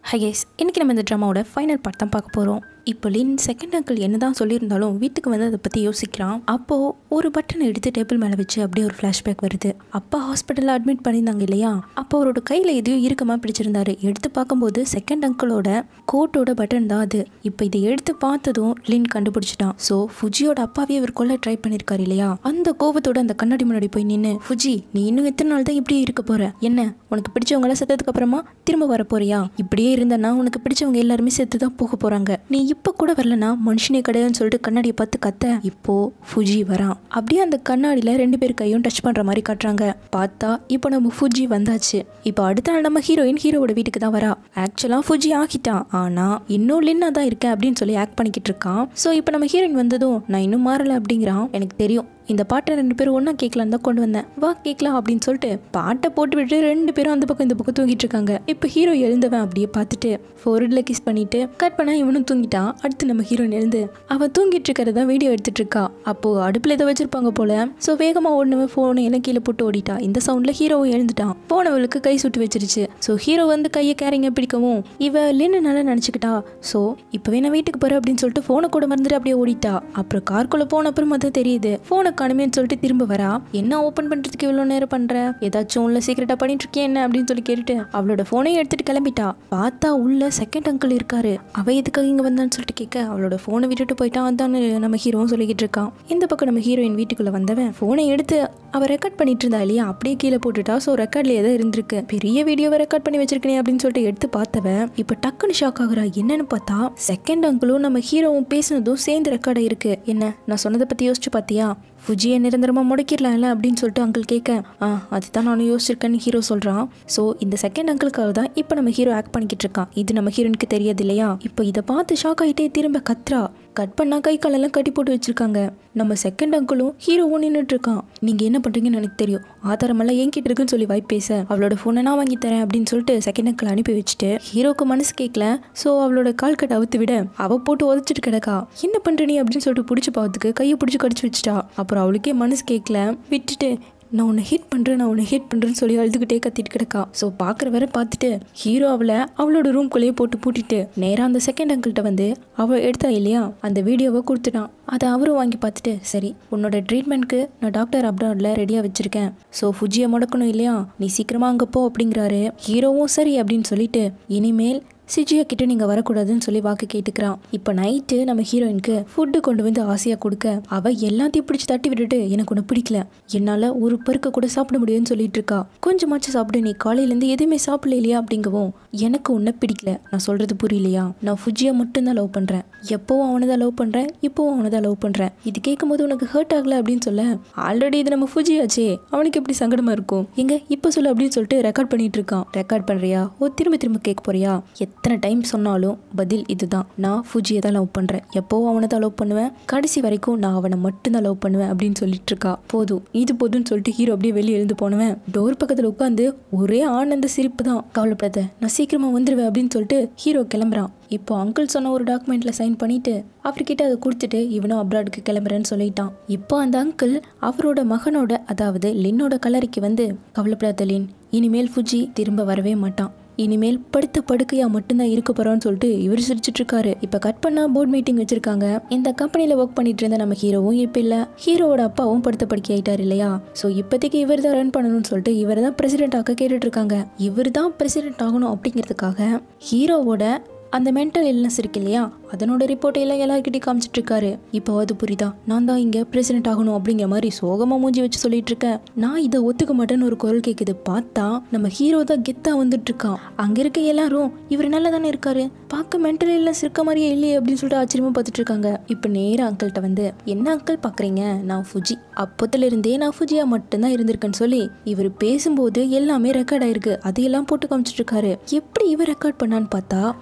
high case இன்றைக்கி நம்ம இந்த ட்ராமாவோட ஃபைனல் பார்ட் தான் பார்க்க போகிறோம் இப்போ லின் செகண்ட் அங்கிள் என்ன தான் சொல்லியிருந்தாலும் வீட்டுக்கு வந்து அதை பற்றி யோசிக்கிறான் அப்போது ஒரு பட்டனை எடுத்து டேபிள் மேலே வச்சு அப்படியே ஒரு ஃப்ளாஷ்பேக் வருது அப்பா ஹாஸ்பிட்டலில் அட்மிட் பண்ணியிருந்தாங்க இல்லையா அப்போ அவரோட கையில் எதையோ இறுக்கமாக பிடிச்சிருந்தாரு எடுத்து பார்க்கும்போது செகண்ட் அங்கிளோட கோட்டோட பட்டன் தான் அது இப்போ இதை எடுத்து பார்த்ததும் லின் கண்டுபிடிச்சிட்டான் ஸோ ஃபுஜியோட அப்பாவே இவர் கொல்ல ட்ரை பண்ணியிருக்காரு இல்லையா அந்த கோபத்தோட அந்த கண்ணாடி முன்னாடி போய் நின்று ஃபுஜி நீ இன்னும் எத்தனை நாள் தான் இப்படியே இருக்க போற என்ன உனக்கு பிடிச்சவங்களாம் செத்ததுக்கு அப்புறமா திரும்ப வர போறியா இப்படியே இருந்தனா உனக்கு பிடிச்சவங்க எல்லாருமே செத்து தான் போக போறாங்க நீ இப்போ கூட வரலனா மனுஷனே கிடையாதுன்னு சொல்லிட்டு கண்ணாடியை பார்த்து கத்த இப்போ ஃபுஜி வரான் அப்படியே அந்த கண்ணாடியில ரெண்டு பேர் கையும் டச் பண்ற மாதிரி காட்டுறாங்க பார்த்தா இப்போ நம்ம ஃபுஜி வந்தாச்சு இப்போ அடுத்த நாள் நம்ம ஹீரோயின் ஹீரோவோட வீட்டுக்கு தான் வரா ஆக்சுவலா ஃபுஜி ஆகிட்டான் ஆனா இன்னும் லின்னா தான் இருக்கேன் அப்படின்னு சொல்லி ஆக்ட் பண்ணிக்கிட்டு இருக்கான் ஸோ இப்போ நம்ம ஹீரோயின் வந்ததும் நான் இன்னும் மாறல அப்படிங்கிறான் எனக்கு தெரியும் இந்த பாட்டை ரெண்டு பேரும் ஒன்றா கேட்கலான்னு தான் கொண்டு வந்தேன் வா கேட்கலாம் அப்படின்னு சொல்லிட்டு பாட்டை போட்டு விட்டு ரெண்டு பேரும் அந்த பக்கம் இந்த பக்கம் தூங்கிட்டு இருக்காங்க இப்போ ஹீரோ எழுந்தவன் அப்படியே பார்த்துட்டு ஃபோர்டில் கிஸ் பண்ணிட்டு கட் பண்ணா இவனும் தூங்கிட்டான் அடுத்து நம்ம ஹீரோயின் எழுந்து அவன் தூங்கிட்டு இருக்கிறத வீடியோ எடுத்துட்டு இருக்கா அப்போ அடுப்பில் இதை வச்சிருப்பாங்க போல ஸோ வேகமாக ஓடினவன் ஃபோனை எல்லாம் கீழே போட்டு ஓடிட்டா இந்த சவுண்டில் ஹீரோவும் எழுந்துட்டான் போனவளுக்கு கை சுட்டு வச்சிருச்சு ஸோ ஹீரோ வந்து கையை கேரிங்க பிடிக்கவும் இவ லின்னு நினச்சிக்கிட்டா ஸோ இப்போவே நான் வீட்டுக்கு போகிறேன் அப்படின்னு சொல்லிட்டு ஃபோனை கூட மறந்துட்டு அப்படியே ஓடிட்டா அப்புறம் கார்க்குள்ளே போன அப்புறமா தான் தெரியுது ஃபோனை காணுமேன்னு சொல்லிட்டு திரும்ப வரா என்ன ஓப்பன் பண்ணுறதுக்கு இவ்வளோ நேரம் பண்ணுற ஏதாச்சும் உள்ள சீக்கிரட்டாக பண்ணிட்டு இருக்கேன் என்ன அப்படின்னு சொல்லி கேட்டுட்டு அவளோட ஃபோனையும் எடுத்துட்டு கிளம்பிட்டா பார்த்தா உள்ள செகண்ட் அங்கிள் இருக்காரு அவ எதுக்காக இங்கே வந்தான்னு சொல்லிட்டு கேட்க அவளோட ஃபோனை விட்டுட்டு போயிட்டான் அதான்னு நம்ம ஹீரோவும் சொல்லிக்கிட்டு இருக்கான் இந்த பக்கம் நம்ம ஹீரோயின் வீட்டுக்குள்ளே வந்தவன் ஃபோனை எடுத்து அவ ரெக்கார்ட் பண்ணிட்டு இருந்தா இல்லையா அப்படியே கீழே போட்டுட்டா ஸோ ரெக்கார்ட்லேயே தான் இருந்திருக்கு பெரிய வீடியோவை ரெக்கார்ட் பண்ணி வச்சிருக்கேன் அப்படின்னு சொல்லிட்டு எடுத்து பார்த்தவன் இப்போ டக்குன்னு ஷாக் ஆகுறா என்னன்னு பார்த்தா செகண்ட் அங்கிளும் நம்ம ஹீரோவும் பேசினதும் சேர்ந்து ரெக்கார்ட் ஆயிருக்கு என்ன நான் சொன்னதை பற்றி யோசிச்சு பார்த்தியா ஃபுஜியை நிரந்தரமாக முடக்கிடலாம்ல அப்படின்னு சொல்லிட்டு அங்கிள் கேட்க ஆ அதுதான் நானும் யோசிச்சிருக்கேன்னு ஹீரோ சொல்கிறான் ஸோ இந்த செகண்ட் அங்கிளுக்காக தான் இப்போ நம்ம ஹீரோ ஆக்ட் பண்ணிக்கிட்டு இருக்கான் இது நம்ம ஹீரோனுக்கு தெரியாது இல்லையா இப்போ இதை பார்த்து ஷாக் ஆகிட்டே திரும்ப கத்ரா கட் பண்ணா கை காலெல்லாம் கட்டி போட்டு வச்சிருக்காங்க நம்ம செகண்ட் அங்கிளும் ஹீரோவும் நின்றுட்டு இருக்கான் நீங்க என்ன பண்றீங்கன்னு எனக்கு தெரியும் ஆதாரமெல்லாம் என்கிட்ட இருக்குன்னு சொல்லி வாய்ப்பு பேச அவளோட ஃபோனை நான் வாங்கி தரேன் அப்படின்னு சொல்லிட்டு செகண்ட் அங்கிள் அனுப்பி வச்சுட்டு ஹீரோக்கு மனசு கேட்கல ஸோ அவளோட கால் கட்டை அவுத்து விட அவ போட்டு உதச்சிட்டு கிடக்கா என்ன பண்ற நீ அப்படின்னு சொல்லிட்டு பிடிச்சி பார்த்துக்கு கையை பிடிச்சி கடிச்சு வச்சுட்டா அப்புறம் அவளுக்கே மனசு கேட்கல விட்டுட்டு நான் உன்னை ஹிட் பண்ணுறேன் நான் உன்னை ஹிட் பண்ணுறேன்னு சொல்லி அழுதுகிட்டே கத்திட்டு கிடக்கா ஸோ பார்க்குற வரை பார்த்துட்டு ஹீரோ அவளை அவளோட ரூம்குள்ளேயே போட்டு பூட்டிட்டு நேராக அந்த செகண்ட் அங்கிள்கிட்ட வந்து அவள் எடுத்தா இல்லையா அந்த வீடியோவை கொடுத்துட்டான் அதை அவரும் வாங்கி பார்த்துட்டு சரி உன்னோட ட்ரீட்மெண்ட்க்கு நான் டாக்டர் அப்ராடில் ரெடியாக வச்சுருக்கேன் ஸோ ஃபுஜியை முடக்கணும் இல்லையா நீ சீக்கிரமாக அங்கே போ அப்படிங்கிறாரு ஹீரோவும் சரி அப்படின்னு சொல்லிட்டு இனிமேல் சிஜியா கிட்ட நீங்க வரக்கூடாதுன்னு சொல்லி வாக்கு கேட்டுக்கிறான் இப்போ நைட்டு நம்ம ஹீரோயினுக்கு ஃபுட்டு கொண்டு வந்து ஆசையா கொடுக்க அவ எல்லாத்தையும் பிடிச்சி தட்டி விட்டுட்டு எனக்கு ஒன்று பிடிக்கல என்னால ஒரு பருக்க கூட சாப்பிட முடியும்னு சொல்லிட்டு இருக்கா கொஞ்சமாச்சும் சாப்பிடு நீ காலையில இருந்து எதுவுமே சாப்பிடல இல்லையா அப்படிங்கவும் எனக்கு உன்னை பிடிக்கல நான் சொல்றது புரியலையா நான் ஃபுஜியை மட்டும்தான் லவ் பண்றேன் எப்பவும் அவனை தான் லவ் பண்றேன் இப்போவும் அவனை தான் லவ் பண்றேன் இது கேட்கும் போது உனக்கு ஹர்ட் ஆகல அப்படின்னு சொல்ல ஆல்ரெடி இது நம்ம ஃபுஜி ஆச்சே அவனுக்கு எப்படி சங்கடமா இருக்கும் எங்க இப்போ சொல்லு அப்படின்னு சொல்லிட்டு ரெக்கார்ட் பண்ணிட்டு இருக்கான் ரெக்கார்ட் பண்றியா ஓ திரும்ப திரும்ப கேட்க போறியா எத்தனை டைம் சொன்னாலும் பதில் இதுதான் நான் ஃபுஜியை தான் லவ் பண்ணுறேன் எப்போவும் அவனை தான் லவ் பண்ணுவேன் கடைசி வரைக்கும் நான் அவனை மட்டும்தான் லவ் பண்ணுவேன் அப்படின்னு சொல்லிட்டு இருக்கா போதும் இது போதும்னு சொல்லிட்டு ஹீரோ அப்படியே வெளியே எழுந்து போனவன் டோர் பக்கத்தில் உட்காந்து ஒரே ஆனந்த சிரிப்பு தான் கவலைப்படாத நான் சீக்கிரமா வந்துடுவேன் அப்படின்னு சொல்லிட்டு ஹீரோ கிளம்புறான் இப்போ அங்கிள் சொன்ன ஒரு டாக்குமெண்ட்ல சைன் பண்ணிட்டு அவர்கிட்ட அதை கொடுத்துட்டு இவனும் அப்ராடுக்கு கிளம்புறேன்னு சொல்லிட்டான் இப்போ அந்த அங்கிள் அவரோட மகனோட அதாவது லின்னோட கல்லறைக்கு வந்து கவலைப்படாத லின் இனிமேல் ஃபுஜி திரும்ப வரவே மாட்டான் இனிமேல் படுத்த படுக்கையா மட்டும்தான் இருக்க போறோம்னு சொல்லிட்டு இவர் சிரிச்சிட்டு இருக்காரு இப்ப கட் பண்ணா போர்ட் மீட்டிங் வச்சிருக்காங்க இந்த கம்பெனில ஒர்க் பண்ணிட்டு இருந்த நம்ம ஹீரோவும் இப்ப இல்ல ஹீரோவோட அப்பாவும் படுத்த படுக்கை ஆயிட்டாரு இல்லையா சோ இப்போதைக்கு இவர் தான் ரன் பண்ணணும்னு சொல்லிட்டு இவர் தான் பிரசிடென்ட் ஆக கேட்டுட்டு இருக்காங்க இவர் தான் பிரசிடென்ட் ஆகணும் அப்படிங்கிறதுக்காக ஹீரோவோட அந்த மென்டல் இல்னஸ் இருக்கு இல்லையா அதனோட ரிப்போர்ட் எல்லாம் எல்லாருக்கிட்டையும் காமிச்சிட்டு இருக்காரு இப்போ அது புரியுதா நான் தான் இங்க பிரசிடென்ட் ஆகணும் அப்படிங்கிற மாதிரி சோகமா மூஞ்சி வச்சு சொல்லிட்டு இருக்கேன் நான் இதை ஒத்துக்க மாட்டேன்னு ஒரு குரல் கேக்குது பார்த்தா நம்ம ஹீரோ தான் கெத்தா வந்துட்டு இருக்கான் அங்க இருக்க எல்லாரும் இவர் நல்லா தானே இருக்காரு பார்க்க மென்டல் இல்னஸ் இருக்க மாதிரியே இல்லையே அப்படின்னு சொல்லிட்டு ஆச்சரியமா பார்த்துட்டு இருக்காங்க இப்போ நேரா அங்கிள்கிட்ட வந்து என்ன அங்கிள் பாக்குறீங்க நான் ஃபுஜி அப்போத்துல இருந்தே நான் ஃபுஜியா மட்டும்தான் இருந்திருக்கேன்னு சொல்லி இவர் பேசும்போது எல்லாமே ரெக்கார்ட் ஆயிருக்கு அதையெல்லாம் போட்டு காமிச்சிட்டு இருக்காரு எப்படி இவர் ரெக்கார்ட் பண்ணான்னு பார்த்தா நம்மளாம்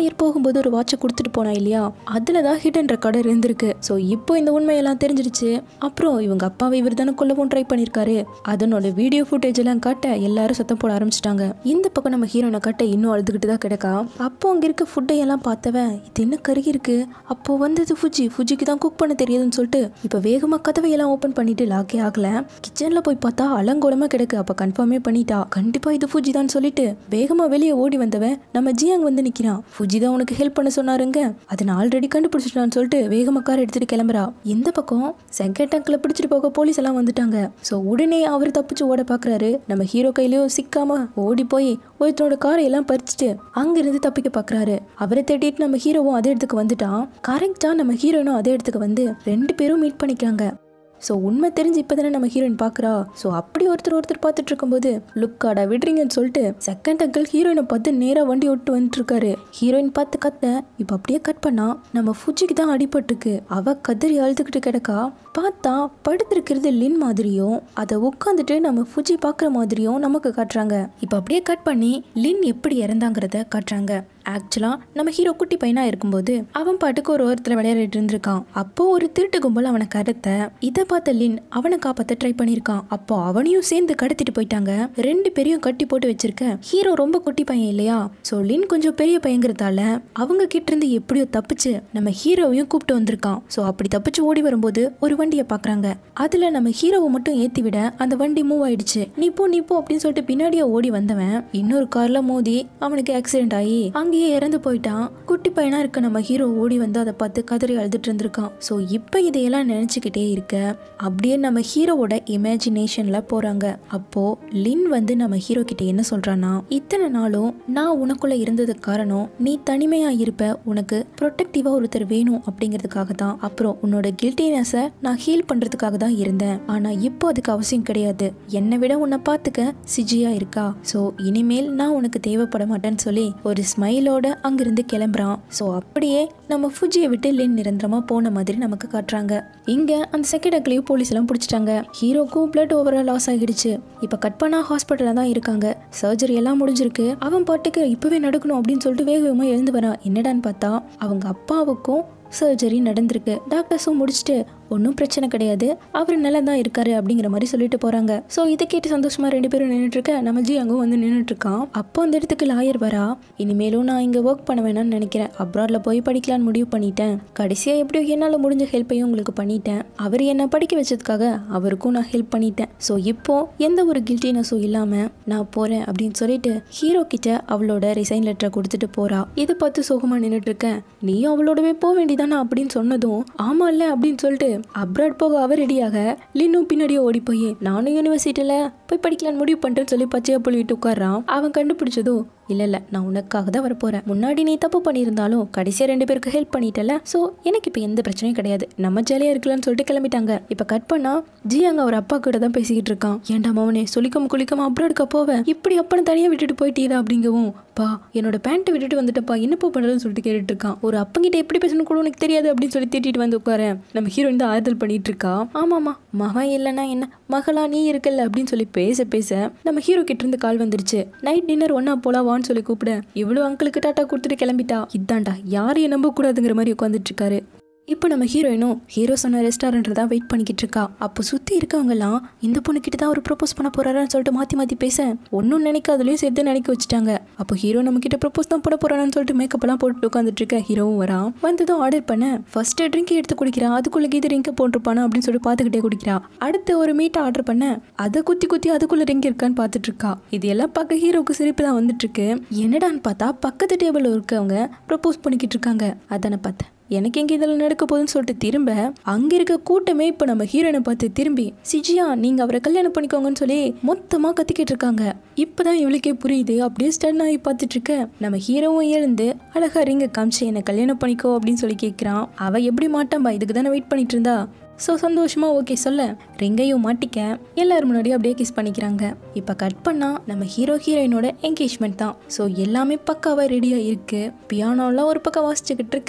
லாயர் போகும்போது ஒரு வாட்சை கொடுத்துட்டு போனா இல்லையா அதில் தான் ஹிடன் ரெக்கார்டர் இருந்திருக்கு ஸோ இப்போ இந்த உண்மையெல்லாம் தெரிஞ்சிருச்சு அப்புறம் இவங்க அப்பாவை இவர் தானே கொல்லவும் ட்ரை பண்ணியிருக்காரு அதனோட வீடியோ ஃபுட்டேஜ் எல்லாம் காட்ட எல்லாரும் சத்தம் போட ஆரம்பிச்சிட்டாங்க இந்த பக்கம் நம்ம ஹீரோனை காட்ட இன்னும் அழுதுகிட்டு தான் கிடக்கா அப்போ அங்கே இருக்க ஃபுட்டை எல்லாம் பார்த்தவன் இது என்ன கருகி இருக்கு அப்போ வந்தது ஃபுஜி ஃபுஜிக்கு தான் குக் பண்ண தெரியுதுன்னு சொல்லிட்டு இப்போ வேகமாக கதவை எல்லாம் ஓப்பன் பண்ணிட்டு லாக்கே ஆகல கிச்சனில் போய் பார்த்தா அலங்கோலமாக கிடக்கு அப்போ கன்ஃபார்மே பண்ணிட்டா கண்டிப்பாக இது ஃபுஜி தான் சொல்லிட்டு வேகமாக வெளியே ஓடி வந்தவன் நம்ம ஜியாங் வந்து நிற்கிறான் ஃபுஜி தான் உனக்கு ஹெல்ப் பண்ண சொன்னாருங்க அதை நான் ஆல்ரெடி கண்டுபிடிச்சிட்டான்னு சொல்லிட்டு வேகமாக கார் எடுத்துட்டு கிளம்புறா இந்த பக்கம் செகண்ட் டங்கில் பிடிச்சிட்டு போக போலீஸ் எல்லாம் வந்துட்டாங்க ஸோ உடனே அவர் தப்பிச்சு ஓட பார்க்குறாரு நம்ம ஹீரோ கையிலயும் சிக்காம ஓடி போய் ஒருத்தரோட காரை எல்லாம் பறிச்சுட்டு அங்கிருந்து தப்பிக்க பார்க்குறாரு அவரை தேடிட்டு நம்ம ஹீரோவும் அதே இடத்துக்கு வந்துட்டான் கரெக்டாக நம்ம ஹீரோனும் அதே இடத்துக்கு வந்து ரெண்டு பேரும் மீட் பண்ணிக்கிறாங்க ஸோ உண்மை தெரிஞ்சு இப்போ தானே நம்ம ஹீரோயின் பார்க்குறா ஸோ அப்படி ஒருத்தர் ஒருத்தர் பார்த்துட்டு இருக்கும்போது லுக்காடா விடுறீங்கன்னு சொல்லிட்டு செகண்ட் அங்கிள் ஹீரோயினை பார்த்து நேராக வண்டி ஓட்டு வந்துட்டு இருக்காரு ஹீரோயின் பார்த்து கத்த இப்போ அப்படியே கட் பண்ணா நம்ம ஃபுஜிக்கு தான் அடிபட்டுருக்கு அவ கதறி அழுதுகிட்டு கிடக்கா பார்த்தா படுத்திருக்கிறது லின் மாதிரியும் அதை உட்காந்துட்டு நம்ம ஃபுஜி பார்க்குற மாதிரியும் நமக்கு காட்டுறாங்க இப்போ அப்படியே கட் பண்ணி லின் எப்படி இறந்தாங்கிறத காட்டுறாங்க ஆக்சுவலாக நம்ம ஹீரோ குட்டி பையனா இருக்கும்போது அவன் பாட்டுக்கு ஒரு ஓரத்தில் விளையாடிட்டு இருந்திருக்கான் அப்போ ஒரு திருட்டு கும்பல் அவனை கடத்த இதை பார்த்த லின் அவனை காப்பாற்ற ட்ரை பண்ணியிருக்கான் அப்போ அவனையும் சேர்ந்து கடத்திட்டு போயிட்டாங்க ரெண்டு பேரையும் கட்டி போட்டு வச்சிருக்க ஹீரோ ரொம்ப குட்டி பையன் இல்லையா ஸோ லின் கொஞ்சம் பெரிய பையங்கிறதால அவங்க கிட்ட இருந்து எப்படியோ தப்பிச்சு நம்ம ஹீரோவையும் கூப்பிட்டு வந்திருக்கான் ஸோ அப்படி தப்பிச்சு ஓடி வரும்போது ஒரு வண்டியை பார்க்குறாங்க அதில் நம்ம ஹீரோவை மட்டும் ஏற்றி விட அந்த வண்டி மூவ் ஆயிடுச்சு நீ போ நீ போ அப்படின்னு சொல்லிட்டு பின்னாடியே ஓடி வந்தவன் இன்னொரு கார்ல மோதி அவனுக்கு ஆக்சிடென்ட் ஆகி அங்கேயே இறந்து போயிட்டான் குட்டி பையனா இருக்க நம்ம ஹீரோ ஓடி வந்து அதை பார்த்து கதறி அழுதுட்டு இருந்திருக்கான் ஸோ இப்போ இதையெல்லாம் நினச்சிக்கிட்டே இருக்க அப்படியே நம்ம ஹீரோவோட இமேஜினேஷன்ல போறாங்க அப்போ லின் வந்து நம்ம ஹீரோ கிட்ட என்ன சொல்றான்னா இத்தனை நாளும் நான் உனக்குள்ள இருந்ததுக்கு காரணம் நீ தனிமையா இருப்ப உனக்கு ப்ரொடெக்டிவா ஒருத்தர் வேணும் அப்படிங்கிறதுக்காக தான் அப்புறம் உன்னோட கில்ட்டினஸை நான் ஹீல் பண்றதுக்காக தான் இருந்தேன் ஆனா இப்போ அதுக்கு அவசியம் கிடையாது என்னை விட உன்னை பார்த்துக்க சிஜியா இருக்கா ஸோ இனிமேல் நான் உனக்கு தேவைப்பட மாட்டேன்னு சொல்லி ஒரு ஸ்மைலோட அங்கிருந்து கிளம்புறான் ஸோ அப்படியே நம்ம ஃபுஜியை விட்டு லின் நிரந்தரமா போன மாதிரி நமக்கு காட்டுறாங்க இங்க அந்த செகண்ட் அக்லையும் போலீஸ் எல்லாம் பிடிச்சிட்டாங்க ஹீரோக்கும் பிளட் ஓவரா லாஸ் ஆகிடுச்சு இப்போ கட் பண்ணா ஹாஸ்பிட்டலில் தான் இருக்காங்க சர்ஜரி எல்லாம் முடிஞ்சிருக்கு அவன் பாட்டுக்கு இப்பவே நடக்கணும் அப்படின்னு சொல்லிட்டு வேக வேகமாக எழுந்து வரான் என்னடான்னு பார்த்தா அவங்க அப்பாவுக்கும் சர்ஜரி நடந்திருக்கு டாக்டர்ஸும் முடிச்சுட்டு ஒன்றும் பிரச்சனை கிடையாது அவர் நல்லா தான் இருக்காரு அப்படிங்கிற மாதிரி சொல்லிட்டு போறாங்க ஸோ இதை கேட்டு சந்தோஷமா ரெண்டு பேரும் நின்றுட்டு இருக்க நம்ம ஜி அங்கே வந்து நின்றுட்டு இருக்கான் அப்போ அந்த இடத்துக்கு லாயர் வரா இனிமேலும் நான் இங்கே ஒர்க் பண்ண வேணாம்னு நினைக்கிறேன் அப்ராட்ல போய் படிக்கலாம்னு முடிவு பண்ணிட்டேன் கடைசியாக எப்படியோ என்னால் முடிஞ்ச ஹெல்ப்பையும் உங்களுக்கு பண்ணிட்டேன் அவர் என்னை படிக்க வச்சதுக்காக அவருக்கும் நான் ஹெல்ப் பண்ணிட்டேன் ஸோ இப்போ எந்த ஒரு கில்ட்டினஸும் இல்லாமல் நான் போகிறேன் அப்படின்னு சொல்லிட்டு ஹீரோ கிட்ட அவளோட ரிசைன் லெட்டரை கொடுத்துட்டு போறா இதை பார்த்து சோகமாக நின்றுட்டு இருக்கேன் நீயும் அவளோடவே போக வேண்டியதானே அப்படின்னு சொன்னதும் ஆமா இல்ல அப்படின்னு சொல்லிட்டு அப்ராட் போக அவர் ரெடியாக லின்னும் பின்னாடியே ஓடி போய் நானும் யூனிவர்சிட்டியில் போய் படிக்கலாம்னு முடிவு பண்ணிட்டேன்னு சொல்லி பச்சையா புள்ளிட்டு உட்கார்றான் அவன் கண்டுபிடிச்சதும் இல்ல இல்ல நான் உனக்காக தான் வரப்போறேன் முன்னாடி நீ தப்பு பண்ணியிருந்தாலும் கடைசியா ரெண்டு பேருக்கு ஹெல்ப் பண்ணிட்டல சோ எனக்கு இப்போ எந்த பிரச்சனையும் கிடையாது நம்ம ஜாலியா இருக்கலாம்னு சொல்லிட்டு கிளம்பிட்டாங்க இப்போ கட் பண்ணா ஜி அங்க அவர் அப்பா கிட்ட தான் பேசிக்கிட்டு இருக்கான் ஏன்டா மவனே சொல்லிக்காம குளிக்காம அப்ராடுக்கா போவேன் இப்படி அப்பனை தனியா விட்டுட்டு போயிட்டீரா அப்படிங்கவும் பா என்னோட பேண்ட்டை விட்டுட்டு வந்துட்டப்பா என்னப்பா பண்றதுன்னு சொல்லிட்டு கேட்டுட்டு இருக்கான் ஒரு அப்பங்கிட்ட எப்படி பேசணும் கூட உனக்கு தெரியாது அப்படின்னு சொல்லி திட்டிட்டு வந்து உட்காரேன் நம்ம ஹீரோயின் தான் ஆறுதல் பண்ணிட்டு இருக்கா ஆமாமா மகன் இல்லைன்னா என்ன மகளா நீ இருக்கல அப்படின்னு சொல்லி பேச பேச நம்ம ஹீரோ கிட்ட இருந்து கால் வந்துருச்சு நைட் டின்னர் ஒன்னா போலாம் வான்னு சொல்லி கூப்பிட இவ்வளவு அங்கிளுக்கு டாட்டா கொடுத்துட்டு கிளம்பிட்டா இதான்டா யாரையும் நம்ப கூடாதுங்கிற மாதிரி உட்காந்துட்டு இருக்காரு இப்போ நம்ம ஹீரோயினும் ஹீரோ சொன்ன ரெஸ்டாரண்ட்டில் தான் வெயிட் பண்ணிக்கிட்டு இருக்கா அப்போ சுற்றி இருக்கவங்கலாம் இந்த பொண்ணுக்கிட்ட தான் அவர் ப்ரப்போஸ் பண்ண போறாரான்னு சொல்லிட்டு மாற்றி மாற்றி பேச ஒன்றும் நினைக்காதுலையும் சேர்த்து நினைக்க வச்சுட்டாங்க அப்போ ஹீரோ நம்ம கிட்ட ப்ரப்போஸ் தான் போட போறாரான்னு சொல்லிட்டு மேக்கப் எல்லாம் போட்டு உட்காந்துட்டு இருக்க ஹீரோவும் வரான் வந்ததும் ஆர்டர் பண்ண ஃபர்ஸ்ட் ட்ரிங்க் எடுத்து குடிக்கிறா அதுக்குள்ள கீது ட்ரிங்க் போட்டிருப்பானா அப்படின்னு சொல்லிட்டு பார்த்துக்கிட்டே குடிக்கிறா அடுத்து ஒரு மீட்டை ஆர்டர் பண்ண அதை குத்தி குத்தி அதுக்குள்ள ட்ரிங்க் இருக்கான்னு பார்த்துட்டு இருக்கா இது எல்லாம் பார்க்க ஹீரோக்கு சிரிப்பு தான் வந்துட்டு இருக்கு என்னடான்னு பார்த்தா பக்கத்து டேபிள் இருக்கவங்க ப்ரப்போஸ் பண்ணிக்கிட்டு இருக்காங்க அதானே பார்த்தேன் எனக்கு எங்க இதில் நடக்க போகுதுன்னு சொல்லிட்டு திரும்ப அங்க இருக்க கூட்டமே இப்போ நம்ம ஹீரோனை பார்த்து திரும்பி சிஜியா நீங்க அவரை கல்யாணம் பண்ணிக்கோங்கன்னு சொல்லி மொத்தமா கத்திக்கிட்டு இருக்காங்க இப்பதான் இவளுக்கே புரியுது அப்படியே ஸ்டன் ஆகி பார்த்துட்டு இருக்க நம்ம ஹீரோவும் எழுந்து அழகா ரிங்க காமிச்சு என்னை கல்யாணம் பண்ணிக்கோ அப்படின்னு சொல்லி கேட்குறான் அவ எப்படி மாட்டாம்பா இதுக்கு தானே வெயிட் பண்ணிட்டு இருந்தா ஸோ சந்தோஷமா ஓகே சொல்ல ரிங்கையும் மாட்டிக்க எல்லாரும் முன்னாடியும் அப்படியே கிஸ் பண்ணிக்கிறாங்க இப்போ கட் பண்ணா நம்ம ஹீரோ ஹீரோயினோட என்கேஜ்மெண்ட் தான் ஸோ எல்லாமே பக்காவாக ரெடியாக இருக்கு பியானோலாம் ஒரு பக்கம் வாசிச்சுக்கிட்டு இருக்க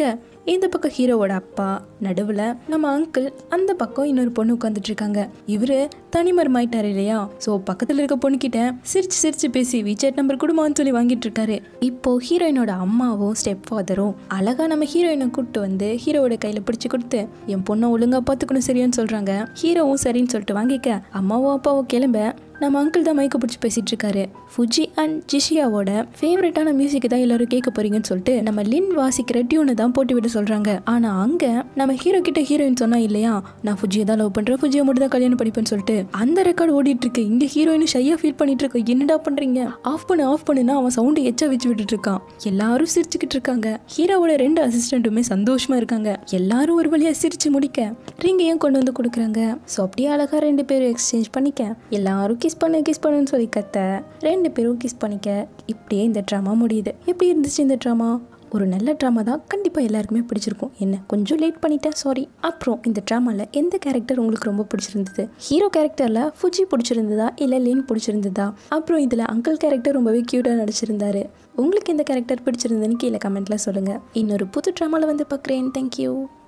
இந்த பக்கம் ஹீரோவோட அப்பா நடுவில் நம்ம அங்கிள் அந்த பக்கம் இன்னொரு பொண்ணு உட்காந்துட்டு இருக்காங்க இவரு தனிமரமாயிட்டாரு இல்லையா ஸோ பக்கத்தில் இருக்க பொண்ணுக்கிட்ட சிரிச்சு சிரிச்சு பேசி விசாட் நம்பர் கொடுமான்னு சொல்லி வாங்கிட்டு இருக்காரு இப்போ ஹீரோயினோட அம்மாவும் ஸ்டெப் ஃபாதரும் அழகா நம்ம ஹீரோயினை கூப்பிட்டு வந்து ஹீரோவோட கையில் பிடிச்சி கொடுத்து என் பொண்ணை ஒழுங்கா பார்த்துக்கணும் சரியான்னு சொல்றாங்க ஹீரோவும் சரின்னு சொல்லிட்டு வாங்கிக்க அம்மாவும் அப்பாவும் கிளம்ப நம்ம அங்கிள் தான் மைக்க பிடிச்சி பேசிட்டு இருக்காரு ஃபுஜி அண்ட் ஜிஷியாவோட ஃபேவரட்டான மியூசிக் தான் எல்லாரும் கேட்க போறீங்கன்னு சொல்லிட்டு நம்ம லின் வாசிக்கிற டியூனை தான் போட்டு விட சொல்றாங்க ஆனா அங்க நம்ம ஹீரோ கிட்ட ஹீரோயின் சொன்னா இல்லையா நான் ஃபுஜியை தான் லவ் பண்றேன் ஃபுஜியை மட்டும் தான் கல்யாணம் படிப்பேன்னு சொல்லிட்டு அந்த ரெக்கார்டு ஓடிட்டு இருக்கு இங்க ஹீரோயின் ஷையா ஃபீல் பண்ணிட்டு இருக்கு என்னடா பண்றீங்க ஆஃப் பண்ணு ஆஃப் பண்ணுனா அவன் சவுண்டு எச்சா வச்சு விட்டுட்டு இருக்கான் எல்லாரும் சிரிச்சுக்கிட்டு இருக்காங்க ஹீரோவோட ரெண்டு அசிஸ்டண்ட்டுமே சந்தோஷமா இருக்காங்க எல்லாரும் ஒரு வழியா சிரிச்சு முடிக்க ரிங்கையும் கொண்டு வந்து கொடுக்குறாங்க ஸோ அப்படியே அழகா ரெண்டு பேரும் எக்ஸ்சேஞ்ச் பண்ணிக்க எல்லாரும் கிஸ் பண்ணு கிஸ் பண்ணுன்னு சொல்லி கத்த ரெண்டு பேரும் கிஸ் பண்ணிக்க இப்படியே இந்த ட்ராமா முடியுது எப்படி இருந்துச்சு இந்த ட்ராமா ஒரு நல்ல ட்ராமா தான் கண்டிப்பாக எல்லாருக்குமே பிடிச்சிருக்கும் என்ன கொஞ்சம் லேட் பண்ணிட்டேன் சாரி அப்புறம் இந்த ட்ராமாவில் எந்த கேரக்டர் உங்களுக்கு ரொம்ப பிடிச்சிருந்தது ஹீரோ கேரக்டரில் ஃபுஜி பிடிச்சிருந்ததா இல்லை லின் பிடிச்சிருந்ததா அப்புறம் இதில் அங்கிள் கேரக்டர் ரொம்பவே க்யூட்டாக நடிச்சிருந்தாரு உங்களுக்கு எந்த கேரக்டர் பிடிச்சிருந்ததுன்னு கீழே கமெண்ட்டில் சொல்லுங்கள் இன்னொரு புது ட்ராமாவில் வந்து பார்க்குறேன் தேங்க்யூ